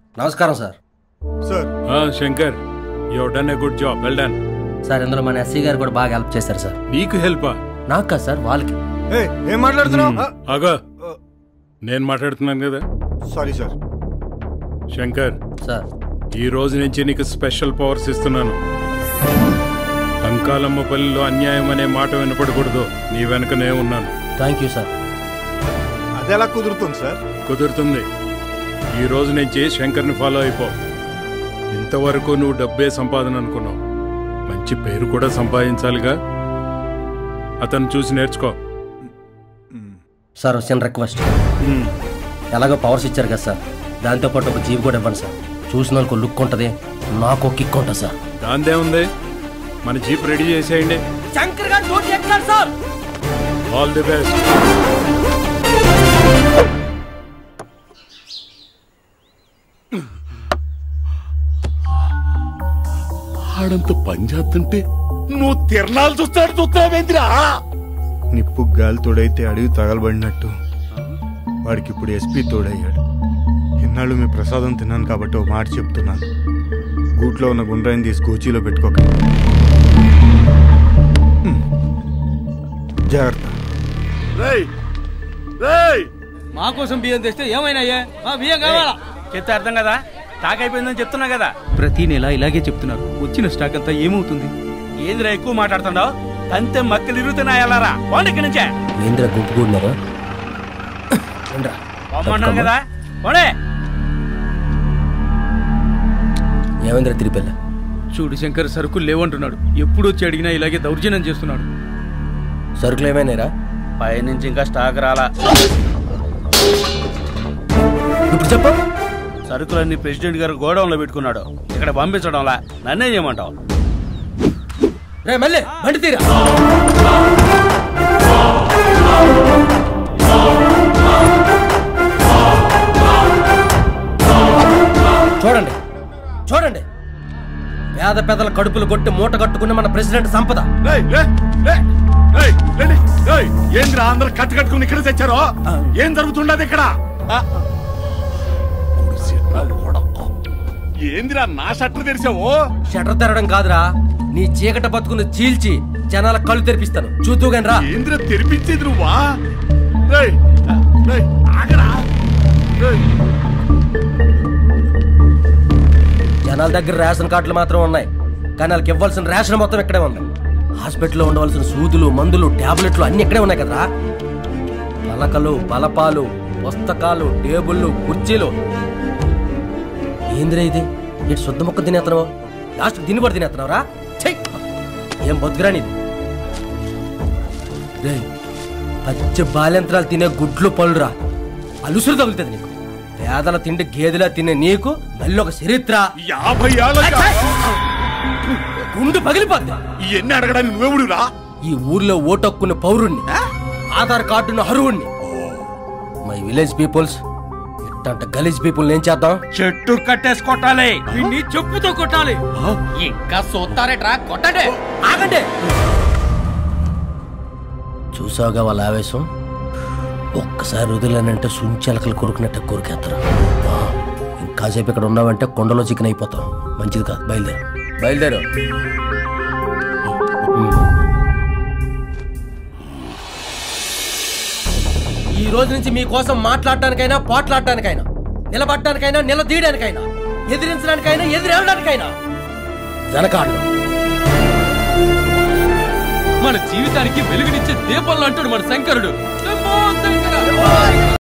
నమస్కారం sir sir ఆ, Shankar you done a good job well done sir ఇందులో మన ఎస్సీ గారు కూడా బాగా హెల్ప్ చేశారు సార్ నీకు హెల్పా నాకు కాదు సార్ వాళ్ళకి ఏ ఏం మాట్లాడుతున్నావు ఆగా నేను మాట్లాడుతున్నాను కదా సారీ సార్ శంకర్ సార్ ఈ రోజు నుంచి నీకు స్పెషల్ పవర్స్ ఇస్తున్నాను అంకాలమ్మపల్లిలో అన్యాయం అనే మాట వినపడకూడదు నీ వెనకనే ఉన్నాను థ్యాంక్ యూ సార్ అది ఎలా కుదురుతుంది సార్ కుదురుతుంది ఈ రోజు నుంచి శంకర్ని ఫాలో అయిపో ఇంతవరకు నువ్వు డబ్బే సంపాదన అనుకున్నావు మంచి పేరు కూడా సంపాదించాలిగా అతను చూసి నేర్చుకో సార్ చిన్న రిక్వెస్ట్ ఎలాగో పవర్స్ ఇచ్చారు కదా సార్ దాంతోపాటు ఒక జీప్ కూడా ఇవ్వండి సార్ చూసిన వాళ్ళకి లుక్ ఉంటుంది నాకు ఒక కిక్ ఉంటుంది సార్ దాందే ఉంది మన జీప్ రెడీ చేసేయండి శంకర్ గారు డ్యూటీ ఎక్కారు సార్ ఆల్ ది బెస్ట్ ఆడంత పని చేస్తుంటే నువ్వు తిరణాలు చూస్తాడు చూస్తావేంద్రా నిప్పు గాలి తోడైతే అడవి తగలబడినట్టు వాడికి ఇప్పుడు ఎస్పీ తోడయ్యాడు ఇన్నాళ్ళు మీ ప్రసాదం తిన్నాను కాబట్టి ఒక మాట చెప్తున్నాను గూట్లో ఉన్న గుండ్రాయిని తీసి గోచీలో పెట్టుకోక జాగ్రత్త రేయ్ రేయ్ మా కోసం బియ్యం తెస్తే ఏమైనా అయ్యా మా బియ్యం కావాలా చెప్తే అర్థం కదా స్టాక్ అయిపోయిందని చెప్తున్నా కదా ప్రతి నెల ఇలాగే చెప్తున్నారు వచ్చిన స్టాక్ అంతా ఏమవుతుంది ఏందిరా ఎక్కువ మాట్లాడుతున్నావు అంతే మక్కలు ఇరుగుతున్నాయలారా పోండి ఇక్కడి నుంచే ఏంద్ర గుంపు కూడినారు ఏంట్రా? పొమ్మన్నాను కదా పోండి ఏమైందిరా తిరిపెళ్ళ చూడు శంకర్ సరుకులు లేవంటున్నాడు ఎప్పుడు వచ్చి అడిగినా ఇలాగే దౌర్జన్యం చేస్తున్నాడు సరుకులు ఏమైనారా పైనుంచి ఇంకా స్టాక్ రాలా ఇప్పుడు చెప్పు సరుకులన్నీ ప్రెసిడెంట్ గారు గోడౌన్లో పెట్టుకున్నాడు ఇక్కడ పంపించడంలా నన్నే చేయమంటావు రే మళ్ళీ బండి తీరా చూడండి చూడండి పేద పెదల కడుపులు కొట్టి మూట కట్టుకున్న మన ప్రెసిడెంట్ సంపద రేయ్ రే రే రేయ్ రండి రేయ్ ఏంద్రా అందరు కట్టు కట్టుకుని ఇక్కడ తెచ్చారో ఏం జరుగుతుండదు ఇక్కడ ఆ? ఏందిరా నా షట్టర్ తెరిచావు షటర్ తెరడం కాదురా నీ చీకట బతుకును చీల్చి జనాల కళ్ళు తెరిపిస్తాను చూద్దుగాని రా ఏంద్రా తెరిపించేది నువ్వా రేయ్ రేయ్ ఆగరా రేయ్ జనాల దగ్గర రేషన్ కార్డులు మాత్రం ఉన్నాయి కానీ వాళ్ళకి ఇవ్వాల్సిన రేషన్ మొత్తం ఇక్కడే ఉంది హాస్పిటల్లో ఉండవలసిన సూదులు మందులు టాబ్లెట్లు అన్ని ఇక్కడే ఉన్నాయి కదరా పలకలు బలపాలు పుస్తకాలు టేబుళ్ళు కుర్చీలు ఏందిరా ఇది ఇటు శుద్ధ ముక్క తినేస్తున్నావు లాస్ట్ దీన్ని కూడా తినేస్తున్నావురా ఛై! ఏం బతుకురా నీది రేయ్, పచ్చి బాల్యంత్రాలు తినే గుడ్లు పళ్ళురా అలుసురు తగులుతుంది నీకు పేదల తిండి గేదెలా తినే నీకు మళ్ళీ ఒక చరిత్ర యాభై ఏళ్ళ గుండు పగిలిపోద్ది ఇవన్నీ అడగడానికి నువ్వెవడురా ఈ ఊర్లో ఓటక్కున్న పౌరుణ్ణి ఆధార్ కార్డున్న అర్హుణ్ణి మై విలేజ్ పీపుల్స్ ఇట్టంట గలీజ్ పీపుల్ ఏం చేద్దాం చెట్టు కట్టేసి కొట్టాలి వీడిని చెప్పుతో కొట్టాలి ఇంకా సోతారేట్రా కొట్టండి ఆగండి చూసావుగా వాళ్ళ ఆవేశం ఒక్కసారి వదిలేనంటే సుంచెలకలు కొరుకున్నట్టు కొరికేస్తారు ఆ, ఇంకాసేపు ఇక్కడ ఉన్నావంటే కొండలో చికెన్ అయిపోతాం మంచిది కాదు బయలుదేరు బయలుదేరు ఈ రోజు నుంచి మీకోసం మాట్లాడటానికైనా పోట్లాడటానికైనా నిలబడటానికైనా నిలదీయడానికైనా ఎదిరించడానికైనా ఎదిరేవడానికైనా వెనకాడలు మన జీవితానికి వెలుగునిచ్చే దీపంలో అంటాడు మన శంకరుడు శంభో శంకర!